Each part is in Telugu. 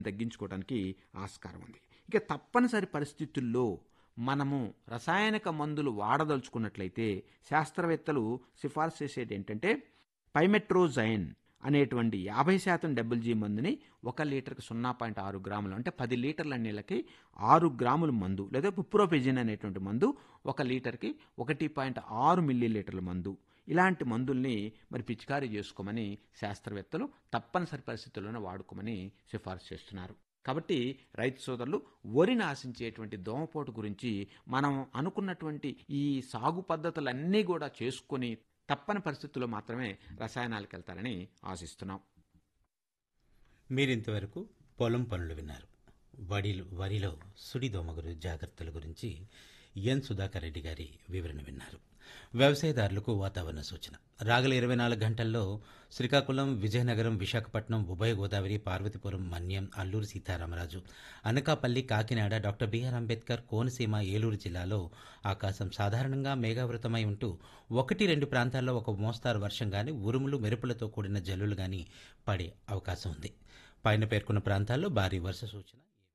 తగ్గించుకోవడానికి ఆస్కారం ఉంది ఇక తప్పనిసరి పరిస్థితుల్లో మనము రసాయనిక మందులు వాడదలుచుకున్నట్లయితే శాస్త్రవేత్తలు సిఫార్సు చేసేది ఏంటంటే పైమెట్రోజైన్ అనేటువంటి యాభై శాతం డబుల్ జీ మందుని ఒక లీటర్కి సున్నా పాయింట్ ఆరు గ్రాములు అంటే పది లీటర్ల నీళ్ళకి ఆరు గ్రాముల మందు లేదా పుప్రోపెజిన్ అనేటువంటి మందు ఒక లీటర్కి ఒకటి పాయింట్ ఆరు మిల్లీ లీటర్ల మందు ఇలాంటి మందుల్ని మరి పిచికారీ చేసుకోమని శాస్త్రవేత్తలు తప్పనిసరి పరిస్థితుల్లోనే వాడుకోమని సిఫార్సు చేస్తున్నారు కాబట్టి రైతు సోదరులు వరిని ఆశించేటువంటి దోమపోటు గురించి మనం అనుకున్నటువంటి ఈ సాగు పద్ధతులన్నీ కూడా చేసుకొని తప్పని పరిస్థితుల్లో మాత్రమే రసాయనాలకు వెళ్తారని ఆశిస్తున్నాం మీరింతవరకు పొలం పనులు విన్నారు వడి వరిలో సుడిదోమ గురి జాగ్రత్తల గురించి ఎన్ సుధాకర్ రెడ్డి గారి వివరణ విన్నారు వ్యవసాయదారులకు వాతావరణ సూచన రాగల ఇరవై నాలుగు గంటల్లో శ్రీకాకుళం విజయనగరం విశాఖపట్నం ఉభయ గోదావరి పార్వతీపురం మన్యం అల్లూరు సీతారామరాజు అనకాపల్లి కాకినాడ డాక్టర్ బిఆర్ అంబేద్కర్ కోనసీమ ఏలూరు జిల్లాలో ఆకాశం సాధారణంగా మేఘావృతమై ఉంటూ ఒకటి రెండు ప్రాంతాల్లో ఒక మోస్తారు వర్షం గాని ఉరుములు మెరుపులతో కూడిన జల్లులు గాని పడే అవకాశం ఉంది పైన పేర్కొన్న ప్రాంతాల్లో భారీ వర్ష సూచన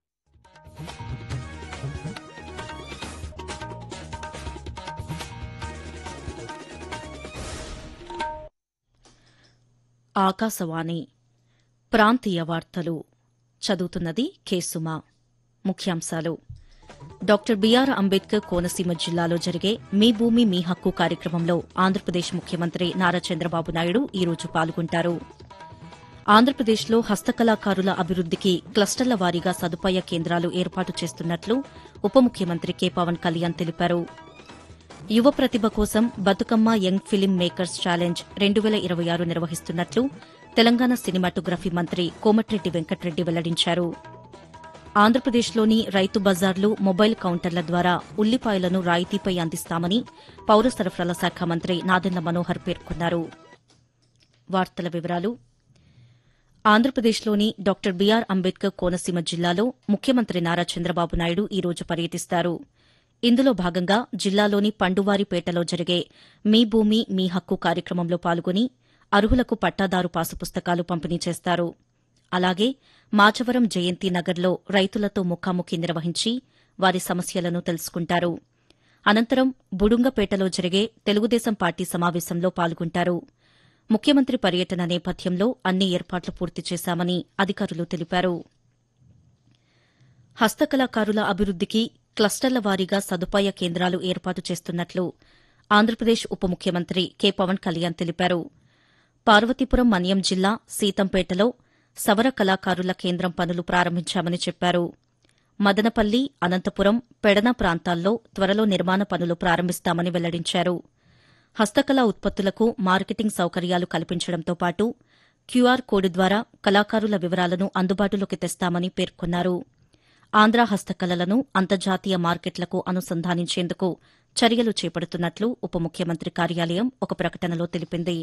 ఆకాశవాణి ప్రాంతీయ వార్తలు చదువుతున్నది కేసుమా ముఖ్యాంశాలు డాక్టర్ బిఆర్ అంబేద్కర్ కోనసీమ జిల్లాలో జరిగే మీ భూమి మీ హక్కు కార్యక్రమంలో ఆంధ్రప్రదేశ్ ముఖ్యమంత్రి నారా చంద్రబాబు నాయుడు ఈరోజు పాల్గొంటారు ఆంధ్రప్రదేశ్లో హస్తకళాకారుల అభివృద్దికి క్లస్టర్ల వారీగా సదుపాయ కేంద్రాలు ఏర్పాటు చేస్తున్నట్లు ఉప ముఖ్యమంత్రి కె పవన్ కళ్యాణ్ తెలిపారు యువ ప్రతిభ కోసం Bathukamma young film makers challenge రెండు వేల ఇరవై ఆరు నిర్వహిస్తున్నట్లు తెలంగాణ సినిమాటోగ్రఫీ మంత్రి కోమటిరెడ్డి వెంకటరెడ్డి వెల్లడించారు ఆంధ్రప్రదేశ్లోని రైతు బజార్లు మొబైల్ కౌంటర్ల ద్వారా ఉల్లిపాయలను రాయితీపై అందిస్తామని పౌర సరఫరాల శాఖ మంత్రి నాదెండ్ల మనోహర్ పేర్కొన్నారు వార్తల వివరాలు ఆంధ్రప్రదేశ్లోని డాక్టర్ బీఆర్ అంబేద్కర్ కోనసీమ జిల్లాలో ముఖ్యమంత్రి నారా చంద్రబాబు నాయుడు ఈరోజు పర్యటిస్తారు ఇందులో భాగంగా జిల్లాలోని పండువారిపేటలో జరిగే మీ భూమి మీ హక్కు కార్యక్రమంలో పాల్గొని అర్హులకు పట్టాదారు పాసు పుస్తకాలు పంపిణీ చేస్తారు అలాగే మాచవరం జయంతి నగర్లో రైతులతో ముఖాముఖి నిర్వహించి వారి సమస్యలను తెలుసుకుంటారు అనంతరం బుడుంగపేటలో జరిగే తెలుగుదేశం పార్టీ సమావేశంలో పాల్గొంటారు ముఖ్యమంత్రి పర్యటన నేపథ్యంలో అన్ని ఏర్పాట్లు పూర్తి చేశామని అధికారులు తెలిపారు హస్తకళాకారుల అభివృద్దికి క్లస్టర్ల వారీగా సదుపాయ కేంద్రాలు ఏర్పాటు చేస్తున్నట్లు ఆంధ్రప్రదేశ్ ఉప ముఖ్యమంత్రి కె పవన్ కళ్యాణ్ తెలిపారు పార్వతీపురం మన్యం జిల్లా సీతంపేటలో సవర కళాకారుల కేంద్రం పనులు ప్రారంభించామని చెప్పారు మదనపల్లి అనంతపురం పెడన ప్రాంతాల్లో త్వరలో నిర్మాణ పనులు ప్రారంభిస్తామని వెల్లడించారు హస్తకళా ఉత్పత్తులకు మార్కెటింగ్ సౌకర్యాలు కల్పించడంతో పాటు క్యూఆర్ కోడ్ ద్వారా కళాకారుల వివరాలను అందుబాటులోకి తెస్తామని పేర్కొన్నారు ఆంధ్ర హస్తకళలను అంతర్జాతీయ మార్కెట్లకు అనుసంధానించేందుకు చర్యలు చేపడుతున్నట్లు ఉప ముఖ్యమంత్రి కార్యాలయం ఒక ప్రకటనలో తెలిపింది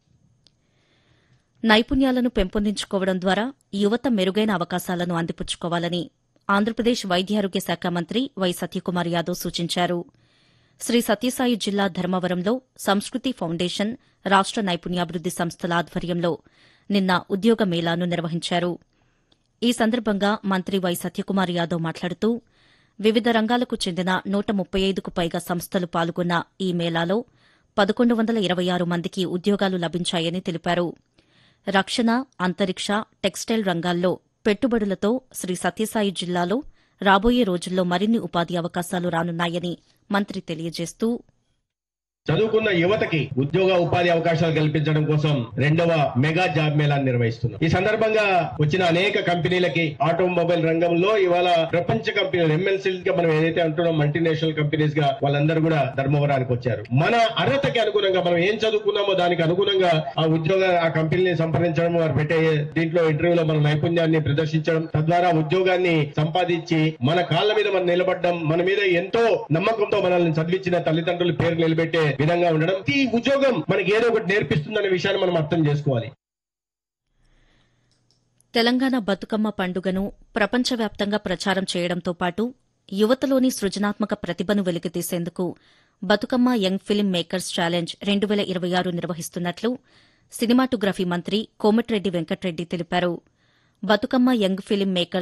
నైపుణ్యాలను పెంపొందించుకోవడం ద్వారా యువత మెరుగైన అవకాశాలను అందిపుచ్చుకోవాలని ఆంధ్రప్రదేశ్ వైద్యారోగ్య శాఖ మంత్రి వై సత్యకుమార్ యాదవ్ సూచించారు శ్రీ సత్యసాయి జిల్లా ధర్మవరంలో సంస్కృతి ఫౌండేషన్ రాష్ట నైపుణ్యాభివృద్ది సంస్థల ఆధ్వర్యంలో నిన్న ఉద్యోగ మేళాను నిర్వహించారు ఈ సందర్భంగా మంత్రి వై సత్యకుమార్ యాదవ్ మాట్లాడుతూ వివిధ రంగాలకు చెందిన నూట ముప్పై ఐదుకు పైగా సంస్థలు పాల్గొన్న ఈ మేళాలో పదకొండు వందల ఇరవై ఆరు మందికి ఉద్యోగాలు లభించాయని తెలిపారు రక్షణ అంతరిక్ష టెక్స్టైల్ రంగాల్లో పెట్టుబడులతో శ్రీ సత్యసాయి జిల్లాలో రాబోయే రోజుల్లో మరిన్ని ఉపాధి అవకాశాలు రానున్నాయని మంత్రి తెలియజేస్తూ చదువుకున్న యువతకి ఉద్యోగ ఉపాధి అవకాశాలు కల్పించడం కోసం రెండవ మెగా జాబ్ మేళాన్ని నిర్వహిస్తున్నాం ఈ సందర్భంగా వచ్చిన అనేక కంపెనీలకి ఆటోమొబైల్ రంగంలో ఇవాళ ప్రపంచ కంపెనీలు ఎంఎల్సీ గా మనం ఏదైతే అంటున్నాం మల్టీనేషనల్ కంపెనీస్ గా వాళ్ళందరూ కూడా ధర్మవరానికి వచ్చారు మన అర్హతకి అనుగుణంగా మనం ఏం చదువుకున్నామో దానికి అనుగుణంగా ఆ ఉద్యోగ ఆ కంపెనీని సంప్రదించడం వారు పెట్టే దీంట్లో ఇంటర్వ్యూలో మన నైపుణ్యాన్ని ప్రదర్శించడం తద్వారా ఉద్యోగాన్ని సంపాదించి మన కాళ్ళ మీద మనం నిలబడడం మన మీద ఎంతో నమ్మకంతో మనల్ని చదివించిన తల్లిదండ్రుల పేరు నిలబెట్టే విధంగా ఉండడం ఈ ఉద్యోగం మనకి ఏదో ఒకటి నేర్పిస్తుందనే విషయాన్ని మనం అర్థం చేసుకోవాలి తెలంగాణ బతుకమ్మ పండుగను ప్రపంచవ్యాప్తంగా ప్రచారం చేయడంతో పాటు యువతలోని సృజనాత్మక ప్రతిభను వెలికితీసేందుకు Bathukamma young film makers challenge రెండు వేల ఇరవై ఆరు నిర్వహిస్తున్నట్లు సినిమాటోగ్రఫీ మంత్రి కోమటిరెడ్డి వెంకటరెడ్డి తెలిపారు బతుకమ్మ యంగ్ ఫిలిం మేకర్